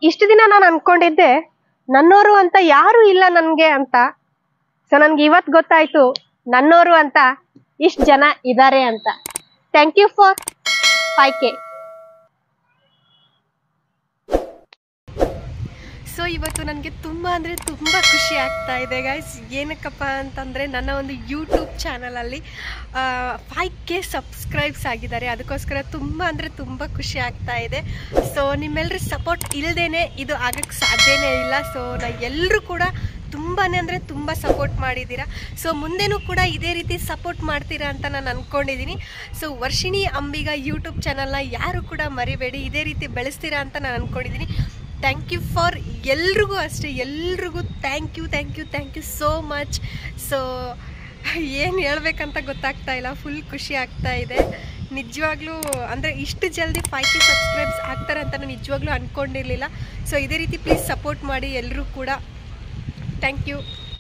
ಇಷ್ಟು ದಿನ ನಾನು ಅನ್ಕೊಂಡಿದ್ದೆ ನನ್ನೋರು ಅಂತ ಯಾರು ಇಲ್ಲ ನನ್ಗೆ ಅಂತ ಸೊ ನನ್ಗೆ ಇವತ್ ಗೊತ್ತಾಯ್ತು ನನ್ನೋರು ಅಂತ ಇಷ್ಟು ಜನ ಇದ್ದಾರೆ ಅಂತ thank you for five K so ಇವತ್ತು ನನಗೆ ತುಂಬ ಅಂದರೆ ತುಂಬ ಖುಷಿ ಆಗ್ತಾ ಇದೆ ಗೈಸ್ ಏನಕ್ಕಪ್ಪ ಅಂತಂದರೆ ನನ್ನ ಒಂದು ಯೂಟ್ಯೂಬ್ ಚಾನಲಲ್ಲಿ ಫೈವ್ ಕೆ ಸಬ್ಸ್ಕ್ರೈಬ್ಸ್ ಆಗಿದ್ದಾರೆ ಅದಕ್ಕೋಸ್ಕರ ತುಂಬ ಅಂದರೆ ತುಂಬ ಖುಷಿ ಆಗ್ತಾ ಇದೆ ಸೊ ನಿಮ್ಮೆಲ್ಲರ ಸಪೋರ್ಟ್ ಇಲ್ಲದೇ ಇದು ಆಗಕ್ಕೆ ಸಾಧ್ಯನೇ ಇಲ್ಲ ಸೊ ನಾ ಎಲ್ಲರೂ ಕೂಡ ತುಂಬಾ ಅಂದರೆ ತುಂಬ ಸಪೋರ್ಟ್ ಮಾಡಿದ್ದೀರಾ ಸೊ ಮುಂದೆನೂ ಕೂಡ ಇದೇ ರೀತಿ ಸಪೋರ್ಟ್ ಮಾಡ್ತೀರಾ ಅಂತ ನಾನು ಅಂದ್ಕೊಂಡಿದ್ದೀನಿ ಸೊ ವರ್ಷಿಣಿ ಅಂಬಿಗ ಯೂಟ್ಯೂಬ್ ಚಾನಲ್ನ ಯಾರು ಕೂಡ ಮರಿಬೇಡಿ ಇದೇ ರೀತಿ ಬೆಳೆಸ್ತೀರಾ ಅಂತ ನಾನು ಅಂದ್ಕೊಂಡಿದ್ದೀನಿ ಥ್ಯಾಂಕ್ ಯು ಫಾರ್ ಎಲ್ರಿಗೂ ಅಷ್ಟೇ ಎಲ್ರಿಗೂ thank you thank you thank you so much so ಏನು ಹೇಳ್ಬೇಕಂತ ಗೊತ್ತಾಗ್ತಾ ಇಲ್ಲ ಫುಲ್ ಖುಷಿ ಆಗ್ತಾ ಇದೆ ನಿಜವಾಗ್ಲೂ ಅಂದರೆ ಇಷ್ಟು ಜಲ್ದಿ ಫೈವ್ ಕೆ ಸಬ್ಸ್ಕ್ರೈಬ್ಸ್ ಆಗ್ತಾರೆ ಅಂತ ನಾನು ನಿಜವಾಗ್ಲೂ ಅಂದ್ಕೊಂಡಿರಲಿಲ್ಲ ಸೊ ಇದೇ ರೀತಿ ಪ್ಲೀಸ್ ಸಪೋರ್ಟ್ ಮಾಡಿ ಎಲ್ಲರೂ ಕೂಡ ಥ್ಯಾಂಕ್ ಯು